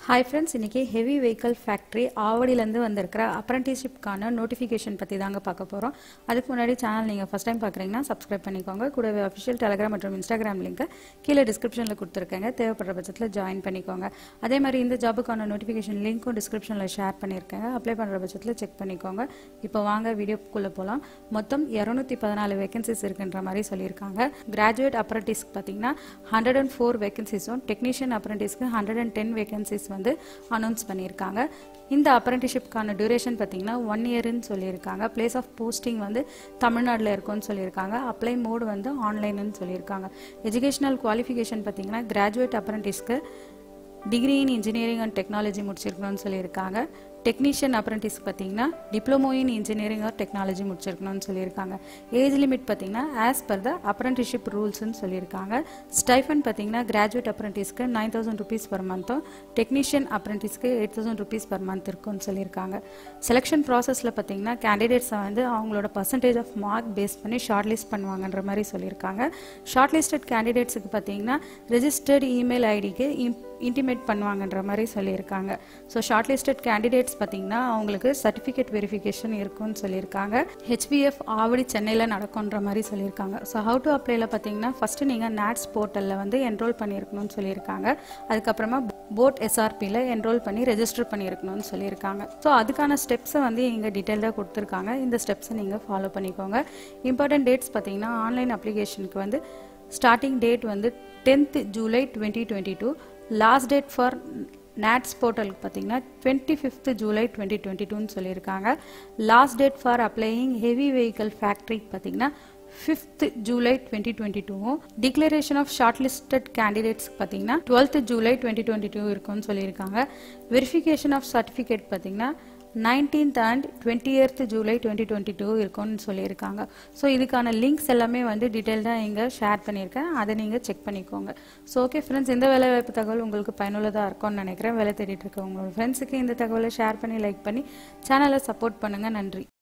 hi friends இன்றைக்கி heavy vehicle factory ஆவடியிலேருந்து வந்திருக்கிற அப்ரண்டிஸ்ஷிப்கான நோட்டிஃபிகேஷன் பற்றி தாங்க பார்க்க போகிறோம் அதுக்கு முன்னாடி சேனல் நீங்கள் ஃபஸ்ட் டைம் பார்க்குறீங்கன்னா சப்ஸ்கிரைப் பண்ணிக்கோங்க கூடவே அஃபிஷியல் டெலிகிராம் மற்றும் இன்ஸ்டாகிராம் லிங்க்கை கீழே டிஸ்கிரிப்ஷனில் கொடுத்துருக்கேங்க தேவைப்படுற பட்சத்தில் ஜாயின் பண்ணிக்கோங்க அதே மாதிரி இந்த ஜாபுக்கான நோட்டிஃபிகேஷன் லிங்க்கும் டிஸ்கிரிப்ஷனில் ஷேர் பண்ணியிருக்கேங்க அப்ளை பண்ணுற பட்சத்தில் செக் பண்ணிக்கோங்க இப்போ வாங்க வீடியோக்குள்ளே போகலாம் மொத்தம் இரநூத்தி பதினாலு வேகன்சிஸ் இருக்குன்ற மாதிரி சொல்லியிருக்காங்க கிராஜுவேட் அப்ரண்டிஸ்க்கு பார்த்தீங்கன்னா ஹண்ட்ரட் அண்ட் ஃபோர் வேகன்சிஸும் டெக்னீஷியன் அப்ரண்டிஸ்க்கு ஹண்ட்ரட் அண்ட் டென் வேகன்சிஸ் வந்து அனௌன்ஸ் பண்ணியிருக்காங்க இந்த அப்ரண்டிஷிப்கான டியூரேஷன் பார்த்தீங்கன்னா ஒன் இயர்னு சொல்லியிருக்காங்க பிளேஸ் ஆஃப் போஸ்டிங் வந்து தமிழ்நாட்டில் இருக்கும்னு சொல்லியிருக்காங்க அப்ளை மோடு வந்து ஆன்லைன்னு சொல்லியிருக்காங்க எஜுகேஷனல் குவாலிஃபிகேஷன் பார்த்தீங்கன்னா கிராஜுவேட் அப்ரண்டிஸ்க்கு degree in engineering and technology முடிச்சிருக்கணும்னு சொல்லியிருக்காங்க டெக்னீஷியன் அப்ரண்டிஸ் பார்த்தீங்கன்னா diploma in engineering or technology முடிச்சிருக்கணும்னு சொல்லியிருக்காங்க ஏஜ் லிமிட் பார்த்தீங்கன்னா ஆஸ் பர் த அப்ரண்டிஷிப் ரூல்ஸ்னு சொல்லியிருக்காங்க ஸ்டைஃபன் பார்த்தீங்கன்னா கிராஜுவேட் அப்ரண்டிஸ்க்கு நைன் தௌசண்ட் ருபீஸ் பர் மந்த்தும் டெக்னீஷியன் அப்ரண்டிஸ்க்கு eight thousand rupees per month இருக்கும்னு சொல்லியிருக்காங்க செலெக்ஷன் ப்ராசஸில் பார்த்தீங்கன்னா கேண்டிடேட்ஸை வந்து அவங்களோட பர்சன்டேஜ் ஆஃப் மார்க் பேஸ் பண்ணி ஷார்ட் லிஸ்ட் பண்ணுவாங்கன்ற மாதிரி சொல்லியிருக்காங்க ஷார்ட் லிஸ்டட் கேண்டிடேட்ஸுக்கு பார்த்தீங்கன்னா ரெஜிஸ்டர்ட் இமெயில் ஐடிக்கு இன்டிமேட் பண்ணுவாங்கன்ற மாதிரி சொல்லியிருக்காங்க ஸோ ஷார்ட் லிஸ்டட் கேண்டிடேட்ஸ் பார்த்தீங்கன்னா அவங்களுக்கு சர்டிஃபிகேட் வெரிஃபிகேஷன் இருக்கும்னு சொல்லியிருக்காங்க ஹெச்பிஎஃப் ஆவடி சென்னையில் நடக்கும்ன்ற மாதிரி சொல்லியிருக்காங்க ஸோ ஹவு டு அப்ளைல பார்த்தீங்கன்னா ஃபஸ்ட்டு நீங்கள் நேட்ஸ் போர்ட்டலில் வந்து என்ரோல் பண்ணியிருக்கணும்னு சொல்லியிருக்காங்க அதுக்கப்புறமா போட் எஸ்ஆர்பியில் என்ரோல் பண்ணி ரெஜிஸ்டர் பண்ணியிருக்கணும்னு சொல்லியிருக்காங்க ஸோ அதுக்கான ஸ்டெப்ஸை வந்து இங்கே டீட்டெயிலாக கொடுத்துருக்காங்க இந்த ஸ்டெப்ஸை நீங்கள் ஃபாலோ பண்ணிக்கோங்க இம்பார்ட்டன்ட் டேட்ஸ் பார்த்தீங்கன்னா ஆன்லைன் அப்ளிகேஷனுக்கு வந்து ஸ்டார்டிங் டேட் வந்து tenth July twenty twenty two last date for NATS போர்ட்டலுக்கு பார்த்தீங்கன்னா twenty fifth July twenty twenty டூன்னு சொல்லியிருக்காங்க last date for applying heavy vehicle ஃபேக்ட்ரிக்கு பார்த்தீங்கன்னா ஃபிஃப்த் ஜூலை டுவெண்ட்டி டுவெண்ட்டி டூவும் declaration of shortlisted candidates பார்த்தீங்கன்னா twelfth July twenty twenty two இருக்கும்னு சொல்லியிருக்காங்க வெரிஃபிகேஷன் ஆஃப் சர்டிஃபிகேட் பார்த்தீங்கன்னா nineteenth and twenty eighth July twenty twenty two இருக்கும்னு சொல்லியிருக்காங்க so இதுக்கான லிங்க்ஸ் எல்லாமே வந்து டீட்டெயில்டாக இங்கே ஷேர் பண்ணியிருக்கேன் அதை நீங்கள் செக் பண்ணிக்கோங்க ஸோ ஓகே ஃப்ரெண்ட்ஸ் இந்த வேலைவாய்ப்பு தகவல் உங்களுக்கு பயனுள்ளதாக இருக்கும்னு நினைக்கிறேன் வேலை தேடிட்டு இருக்க உங்களோட ஃப்ரெண்ட்ஸுக்கு இந்த தகவலை ஷேர் பண்ணி லைக் பண்ணி சேனலை சப்போர்ட் பண்ணுங்கள் நன்றி